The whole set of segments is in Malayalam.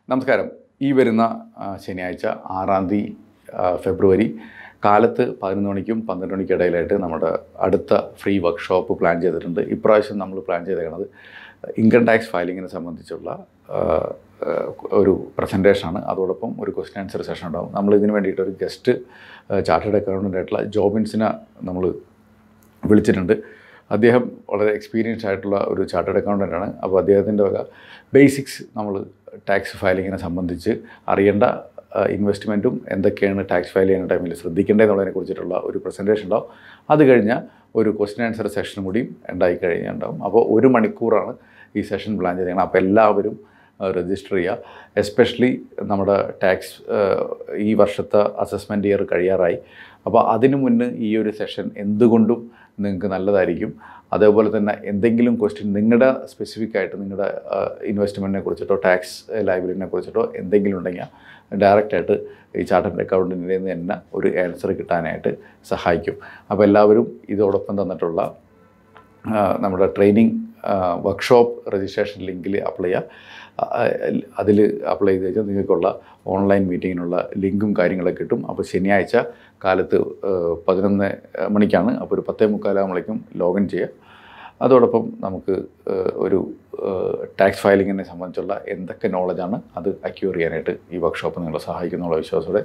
നമസ്കാരം ഈ വരുന്ന ആ, ശനിയാഴ്ച ആറാം തീയതി ആ, ഫെബ്രുവരി കാലത്ത് പതിനൊന്ന് മണിക്കും പന്ത്രണ്ട് മണിക്കും ഇടയിലായിട്ട് നമ്മുടെ അടുത്ത ഫ്രീ വർക്ക്ഷോപ്പ് പ്ലാൻ ചെയ്തിട്ടുണ്ട് ഇപ്രാവശ്യം നമ്മൾ പ്ലാൻ ചെയ്തേക്കുന്നത് ഇൻകം ടാക്സ് ഫയലിങ്ങിനെ സംബന്ധിച്ചുള്ള ആ, ആ, ഒരു പ്രസൻറ്റേഷനാണ് അതോടൊപ്പം ഒരു ക്വസ്റ്റ്യൻ ആൻസർ സെഷൻ ഉണ്ടാവും നമ്മൾ ഇതിന് വേണ്ടിയിട്ട് ഒരു ഗസ്റ്റ് ചാർട്ടേഡ് അക്കൗണ്ടൻ്റ് ആയിട്ടുള്ള ജോബിൻസിനെ നമ്മൾ വിളിച്ചിട്ടുണ്ട് അദ്ദേഹം വളരെ എക്സ്പീരിയൻസ് ആയിട്ടുള്ള ഒരു ചാർട്ടേഡ് അക്കൗണ്ടൻ്റ് ആണ് അപ്പോൾ അദ്ദേഹത്തിൻ്റെ വക ബേസിക്സ് നമ്മൾ ടാക്സ് ഫയലിങ്ങിനെ സംബന്ധിച്ച് അറിയേണ്ട ഇൻവെസ്റ്റ്മെൻറ്റും എന്തൊക്കെയാണ് ടാക്സ് ഫയൽ ചെയ്യുന്ന ടൈമിൽ ശ്രദ്ധിക്കേണ്ടതെന്നുള്ളതിനെ കുറിച്ചിട്ടുള്ള ഒരു പ്രസൻറ്റേഷൻ ഉണ്ടാവും അത് കഴിഞ്ഞാൽ ഒരു ക്വസ്റ്റ്യൻ ആൻസർ സെഷനും കൂടിയും ഉണ്ടായി കഴിഞ്ഞാൽ ഉണ്ടാവും അപ്പോൾ ഒരു മണിക്കൂറാണ് ഈ സെഷൻ പ്ലാൻ ചെയ്തേക്കുന്നത് അപ്പോൾ എല്ലാവരും രജിസ്റ്റർ ചെയ്യുക എസ്പെഷ്യലി നമ്മുടെ ടാക്സ് ഈ വർഷത്തെ അസസ്മെൻറ്റ് ഇയർ കഴിയാറായി അപ്പോൾ അതിനു മുന്നേ ഈ ഒരു സെഷൻ എന്തുകൊണ്ടും നിങ്ങൾക്ക് നല്ലതായിരിക്കും അതേപോലെ തന്നെ എന്തെങ്കിലും ക്വസ്റ്റ്യൻ നിങ്ങളുടെ സ്പെസിഫിക് ആയിട്ട് നിങ്ങളുടെ ഇൻവെസ്റ്റ്മെൻറ്റിനെ കുറിച്ചിട്ടോ ടാക്സ് ലൈബിലിറ്റിനെ കുറിച്ചിട്ടോ എന്തെങ്കിലും ഉണ്ടെങ്കിൽ ഡയറക്റ്റായിട്ട് ഈ ചാർട്ടേഡ് അക്കൗണ്ടൻറ്റിൻ്റെ നിന്ന് തന്നെ ഒരു ആൻസർ കിട്ടാനായിട്ട് സഹായിക്കും അപ്പോൾ എല്ലാവരും ഇതോടൊപ്പം തന്നിട്ടുള്ള ആ, നമ്മുടെ ട്രെയിനിങ് വർക്ക്ഷോപ്പ് രജിസ്ട്രേഷൻ ലിങ്കിൽ അപ്ലൈ ചെയ്യുക അതിൽ അപ്ലൈ ചെയ്ത് കഴിഞ്ഞാൽ നിങ്ങൾക്കുള്ള ഓൺലൈൻ മീറ്റിങ്ങിനുള്ള ലിങ്കും കാര്യങ്ങളൊക്കെ കിട്ടും അപ്പോൾ ശനിയാഴ്ച കാലത്ത് ആ, പതിനൊന്ന് മണിക്കാണ് അപ്പോൾ ഒരു പത്തേ മുക്കാലാകുമ്പോഴേക്കും ലോഗിൻ ചെയ്യുക അതോടൊപ്പം നമുക്ക് ആ, ഒരു ടാക്സ് ഫയലിങ്ങിനെ സംബന്ധിച്ചുള്ള എന്തൊക്കെ നോളജാണ് അത് അക്യൂർ ചെയ്യാനായിട്ട് ഈ വർക്ക്ഷോപ്പ് നിങ്ങളെ സഹായിക്കുന്നുള്ള വിശ്വാസത്തോടെ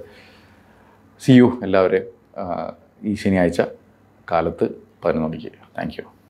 സി യു എല്ലാവരെയും ആ, ഈ ശനിയാഴ്ച കാലത്ത് പതിനൊന്ന് മണിക്ക് താങ്ക് യു